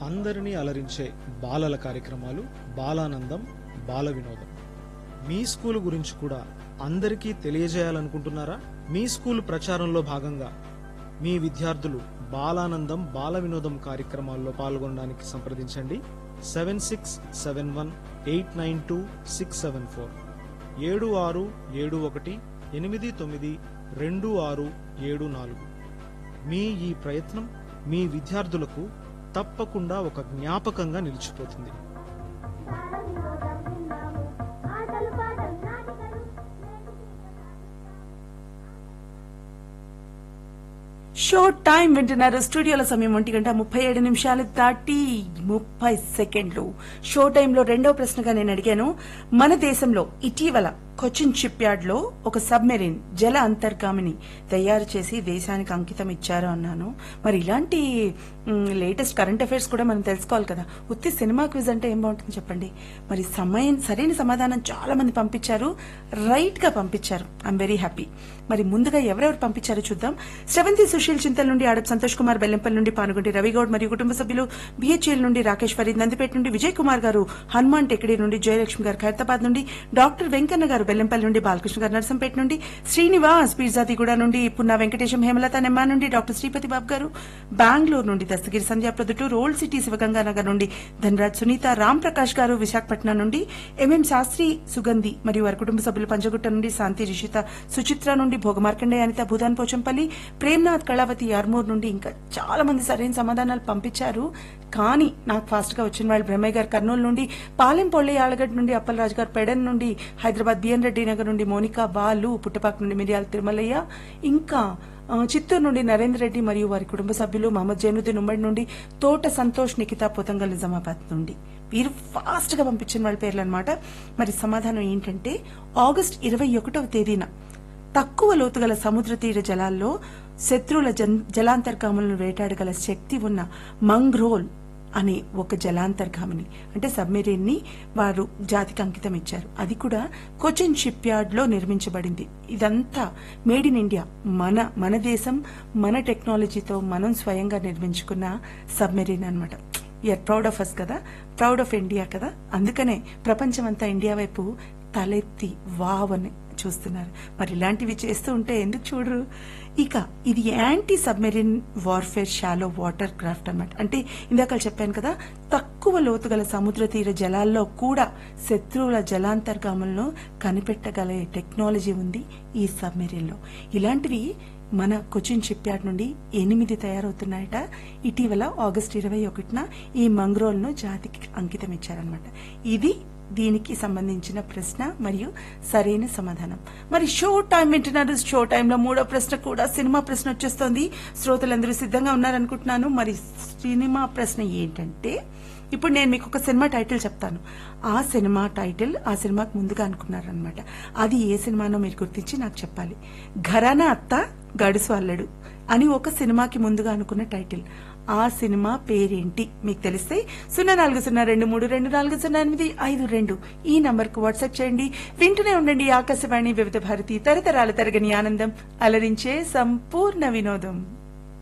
అందరినీ అలరించే బాలల కార్యక్రమాలు బాలానందం బాల వినోదం మీ స్కూల్ గురించి కూడా అందరికీ తెలియజేయాలనుకుంటున్నారా మీ స్కూల్ ప్రచారంలో భాగంగా మీ విద్యార్థులు బాలానందం బాల వినోదం కార్యక్రమాల్లో పాల్గొనడానికి సంప్రదించండి seven six seven one eight nine two six seven four ఏడు ఆరు ఏడు ఒకటి ఎనిమిది తొమ్మిది రెండు ఆరు ఏడు నాలుగు మీ ఈ ప్రయత్నం మీ విద్యార్థులకు తప్పకుండా ఒక జ్ఞాపకంగా నిలిచిపోతుంది ఆటలు పాటలు నాటికలు షో టైం వింటున్నారు స్టూడియోల సమయం ఒంటి గంట ముప్పై ఏడు నిమిషాలు దాటి ముప్పై సెకండ్లు షో టైంలో రెండో ప్రశ్నగా నేను అడిగాను మన దేశంలో ఇటీవల కొచ్చిన్ షిప్ యార్డ్ లో ఒక సబ్మెరీన్ జల అంతర్గామిని తయారు చేసి దేశానికి అంకితం ఇచ్చారు అన్నాను మరి ఇలాంటి లేటెస్ట్ కరెంట్ అఫైర్స్ కూడా మనం తెలుసుకోవాలి కదా ఉత్తి సినిమా క్విజ్ అంటే ఏం బాగుంటుంది చెప్పండి మరి సమయం సరైన సమాధానం చాలా మంది పంపించారు రైట్ గా పంపించారు ఐఎమ్ వెరీ హ్యాపీ మరి ముందుగా ఎవరెవరు పంపించారో చూద్దాం శ్రవంతి సుశీల్ చింతల నుండి ఆడప్ సంతోష్ కుమార్ బెల్లంపల్లి నుండి పానుగుంటి రవిగౌడ్ మరియు కుటుంబ సభ్యులు బిహెచ్ఎల్ నుండి రాకేష్ ఫరీద్ నందిపేట నుండి విజయ్ కుమార్ గారు హనుమాన్ టెక్కడి నుండి జయలక్ష్మి గారు ఖైరతాబాద్ నుండి డాక్టర్ వెంకన్న గారు బెల్లంపల్లి నుండి బాలకృష్ణ గారు నర్సంపేట నుండి శ్రీనివాస్ పిర్జాదిగూడ నుండి పున్నా వెంకటేశం హేమలత నెమ్మా నుండి డాక్టర్ శ్రీపతి బాబు గారు బెంగళూరు నుండి దస్తగిరి సంధ్యా ప్రొద్దుటూరు ఓల్డ్ సిటీ శివగంగా నగర్ నుండి ధనరాజ్ సునీత రామ్ ప్రకాష్ గారు విశాఖపట్నం నుండి ఎంఎం శాస్త్రి సుగంధి మరియు వారి కుటుంబ సభ్యులు పంజగుట్ట నుండి శాంతి రిషిత సుచిత్ర నుండి భోగమార్కండే అనిత భూదాన్ పోచంపల్లి ప్రేమ్నాథ్ కళావతి ఆర్మూర్ నుండి ఇంకా చాలా మంది సరైన సమాధానాలు పంపించారు కానీ నాకు ఫాస్ట్ గా వచ్చిన వాళ్ళు బ్రహ్మయ్య గారు కర్నూలు నుండి పాలెం పొళ్ళి ఆలగడ్డ నుండి అప్పలరాజు గారు పెడన్ నుండి హైదరాబాద్ బిఎన్ రెడ్డి నగర్ నుండి మోనికా బాలు పుట్టపాక నుండి మిరియాల తిరుమలయ్య ఇంకా ఆ, చిత్తూరు నుండి నరేంద్ర రెడ్డి మరియు వారి కుటుంబ సభ్యులు మహమ్మద్ జైనుద్దీన్ ఉమ్మడి నుండి తోట సంతోష్ నిఖిత పోతంగల్ నిజామాబాద్ నుండి వీరు ఫాస్ట్ గా పంపించిన వాళ్ళ పేర్లు అనమాట మరి సమాధానం ఏంటంటే ఆగస్ట్ ఇరవై ఒకటవ తేదీన తక్కువ లోతుగల సముద్ర తీర జలాల్లో శత్రువుల జన్- జలాంతర్గాములను వేటాడగల శక్తి ఉన్న మంగ్రోల్ అనే ఒక జలాంతర్గామిని అంటే సబ్మెరీన్ ని వారు జాతికి అంకితం ఇచ్చారు అది కూడా కొచిన్ షిప్ యార్డ్ లో నిర్మించబడింది ఇదంతా మేడ్ ఇన్ ఇండియా మన మన దేశం మన టెక్నాలజీతో మనం స్వయంగా నిర్మించుకున్న సబ్మెరీన్ అన్నమాట యూఆర్ ప్రౌడ్ ఆఫ్ అస్ కదా ప్రౌడ్ ఆఫ్ ఇండియా కదా అందుకనే ప్రపంచమంతా ఇండియా వైపు తలెత్తి వావ్ అని చూస్తున్నారు మరి ఇలాంటివి చేస్తూ ఉంటే ఎందుకు చూడరు ఇక ఇది anti submarine warfare shallow water craft అన్నమాట అంటే ఇందాక చెప్పాను కదా తక్కువ లోతుగల సముద్ర తీర జలాల్లో కూడా శత్రువుల జలాంతర్గాములను కనిపెట్టగల టెక్నాలజీ ఉంది ఈ సబ్మెరీన్ లో ఇలాంటివి మన కొచ్చిన్ షిప్ యార్డ్ నుండి ఎనిమిది తయారవుతున్నాయట ఇటీవల ఆగస్టు ఇరవై ఒకటిన ఈ మంగ్రోల్ ను జాతికి అంకితం ఇచ్చారనమాట ఇది దీనికి సంబంధించిన ప్రశ్న మరియు సరైన సమాధానం మరి షో టైం వింటున్నారు షో టైంలో మూడో ప్రశ్న కూడా సినిమా ప్రశ్న వచ్చేస్తోంది శ్రోతలందరూ సిద్ధంగా ఉన్నారనుకుంటున్నాను మరి సినిమా ప్రశ్న ఏంటంటే ఇప్పుడు నేను మీకు ఒక సినిమా టైటిల్ చెప్తాను ఆ సినిమా టైటిల్ ఆ సినిమాకి ముందుగా అనుకున్నారనమాట అది ఏ సినిమానో మీరు గుర్తించి నాకు చెప్పాలి ఘరానా అత్త గడుసు అల్లడు అని ఒక సినిమాకి ముందుగా అనుకున్న టైటిల్ ఆ సినిమా పేరేంటి మీకు తెలిస్తే సున్నా నాలుగు సున్నా రెండు మూడు రెండు నాలుగు సున్నా ఎనిమిది ఐదు రెండు ఈ నంబర్ కు వాట్సాప్ చేయండి వింటూనే ఉండండి ఆకాశవాణి వివిధ భారతి తరతరాల తరగని ఆనందం అలరించే సంపూర్ణ వినోదం